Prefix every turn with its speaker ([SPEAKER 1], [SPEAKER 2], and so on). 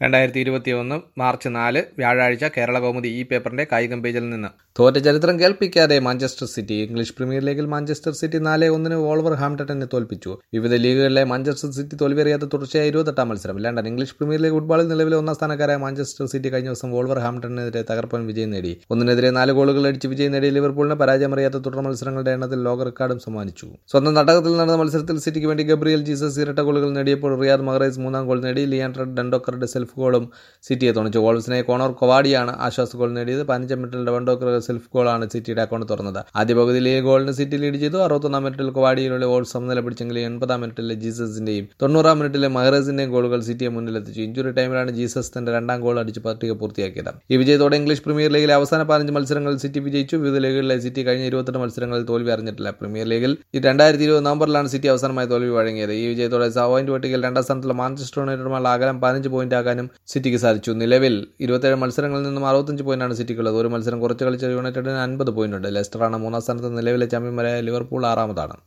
[SPEAKER 1] രണ്ടായിരത്തി ഇരുപത്തിയൊന്ന് മാർച്ച് നാല് വ്യാഴാഴ്ച കേരള കൗമുദി ഈ പേപ്പറിന്റെ കായികം പേജിൽ നിന്ന് തോറ്റ ചരിത്രം കേൾപ്പിക്കാതെ മാഞ്ചസ്റ്റർ സിറ്റി ഇംഗ്ലീഷ് പ്രീമിയർ ലീഗിൽ മാഞ്ചസ്റ്റർ സിറ്റി നാല് ഒന്നിന് വോൾവർ ഹാംപ്ടനെ തോൽപ്പിച്ചു വിവിധ ലീഗുകളിലെ മാഞ്ചസ്റ്റർ സിറ്റി തോൽവിയറിയാത്ത തുടർച്ചയായ ഇരുപത്തെട്ടാം മത്സരം ലണ്ടൻ ഇംഗ്ലീഷ് പ്രീമിയർ ലീഗ് ഫുട്ബോളിൽ നിലവിലെ ഒന്നാം സ്ഥാനക്കാരായ മാഞ്ചസ്റ്റർ സിറ്റി കഴിഞ്ഞ ദിവസം വോൾവർ ഹാംപ്ടനെതിരെ തകർപ്പൻ വിജയം നേടി ഒന്നിനെതിരെ നാല് ഗോളുകൾ അടിച്ച് വിജയം നേടിയ ലിവർപൂളിന് പരാജയമറിയാത്ത തുടർ മത്സരങ്ങളുടെ എണ്ണത്തിൽ ലോക റെക്കോർഡും സമ്മാനിച്ചു സ്വന്തം തട്ടകത്തിൽ നടന്ന മത്സരത്തിൽ സിറ്റിക്ക് വേണ്ടി ഗബ്രിയൽ ജീസസ് ഇരട്ട ഗോളുകൾ നേടിയപ്പോൾ റിയാദ് മഹറൈസ് മൂന്നാം ഗോൾ നേടി ലിയാൻഡർ ഡണ്ടോക്കറുടെ സെൽഫ് ഗോളും സിറ്റിയെ തുണച്ചു വോൾസിനെ കോണർ കൊവാഡിയാണ് ആശ്വാസ ഗോൾ നേടിയത് പതിനഞ്ചാം മിനിറ്റിൽ ഡവണ്ടോക്കറുടെ സെൽഫ് ഗോളാണ് സിറ്റിയുടെ അക്കൗണ്ട് തുറന്നത് ആദ്യ പകുതിയിൽ ഈ ഗോളിന് സിറ്റി ലീഡ് ചെയ്തു അറുപത്തൊന്നാം മിനിറ്റിൽ കൊവാഡിയിലൂടെ വോൾസ് സമനില പിടിച്ചെങ്കിൽ എൺപതാം മിനിറ്റിലെ ജീസസിന്റെയും തൊണ്ണൂറാം മിനിറ്റിലെ മഹറസിന്റെയും ഗോളുകൾ സിറ്റിയെ മുന്നിലെത്തിച്ചു ഇഞ്ചുറി ടൈമിലാണ് ജീസസ് തന്റെ രണ്ടാം ഗോൾ അടിച്ച് പട്ടിക പൂർത്തിയാക്കിയത് ഈ വിജയത്തോടെ ഇംഗ്ലീഷ് പ്രീമിയർ ലീഗിലെ അവസാന പതിനഞ്ച് മത്സരങ്ങളിൽ സിറ്റി വിജയിച്ചു വിവിധ ലീഗുകളിലെ സിറ്റി കഴിഞ്ഞ ഇരുപത്തെട്ട് മത്സരങ്ങളിൽ തോൽവി അറിഞ്ഞിട്ടില്ല പ്രീമിയർ ലീഗിൽ രണ്ടായിരത്തി ഇരുപത് നവംബറിലാണ് സിറ്റി അവസാനമായി തോൽവി വഴങ്ങിയത് ഈ വിജയത്തോടെ പോയിന്റ് പട്ടികയിൽ രണ്ടാം സ്ഥാനത്തുള്ള മാഞ്ചസ്റ്റർ യുണൈറ്റഡുമായുള്ള അകലം പതിനഞ്ച് പോയിന്റ് ആകാനും സിറ്റിക്ക് സാധിച്ചു നിലവിൽ ഇരുപത്തേഴ് മത്സരങ്ങളിൽ നിന്നും അറുപത്തഞ്ച് പോയിന്റാണ് സിറ്റിക്കുള്ളത് ഒരു മത്സരം കുറച്ച് കളിച്ച യുണൈറ്റഡിന് അൻപത് പോയിന്റ് ഉണ്ട് ലെസ്റ്ററാണ് മൂന്നാം സ്ഥാനത്ത് നിലവിലെ ചാമ്പ്യന്മാരായ ലിവർപൂൾ ആറാമതാണ്